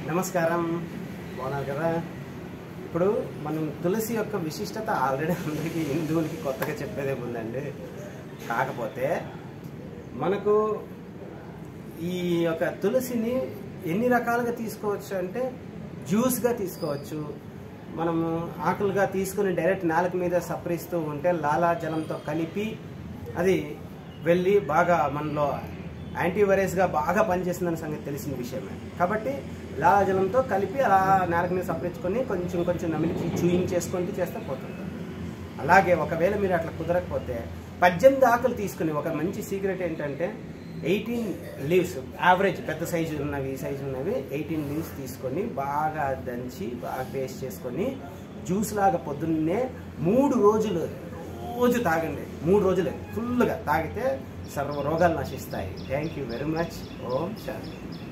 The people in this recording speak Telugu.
నమస్కారం బాగున్నారు కదా ఇప్పుడు మనం తులసి యొక్క విశిష్టత ఆల్రెడీ అందరికీ హిందువులకి కొత్తగా చెప్పేదే ఉందండి కాకపోతే మనకు ఈ యొక్క తులసిని ఎన్ని రకాలుగా తీసుకోవచ్చు అంటే జ్యూస్గా తీసుకోవచ్చు మనము ఆకులుగా తీసుకుని డైరెక్ట్ నాలుక మీద సపరిస్తూ ఉంటే లాలాజలంతో కలిపి అది వెళ్ళి బాగా మనలో యాంటీవైరస్గా బాగా పనిచేస్తుందన్న సంగతి తెలిసిన విషయమే కాబట్టి లాలాజలంతో కలిపి అలా నేలకు మీద సపరించుకొని కొంచెం కొంచెం నమిలికి చూయింగ్ చేసుకుంటూ చేస్తే పోతుంది అలాగే ఒకవేళ మీరు అట్లా కుదరకపోతే పద్దెనిమిది ఆకులు తీసుకుని ఒక మంచి సీక్రెట్ ఏంటంటే ఎయిటీన్ లీవ్స్ యావరేజ్ పెద్ద సైజు ఉన్నవి ఈ సైజు ఉన్నవి ఎయిటీన్ లీవ్స్ తీసుకొని బాగా దంచి బాగా పేస్ట్ చేసుకొని జ్యూస్ లాగా పొద్దున్నే మూడు రోజులు రోజు తాగండి మూడు రోజులే ఫుల్గా తాగితే సర్వ రోగాలు నశిస్తాయి థ్యాంక్ యూ వెరీ మచ్ ఓం శాంతి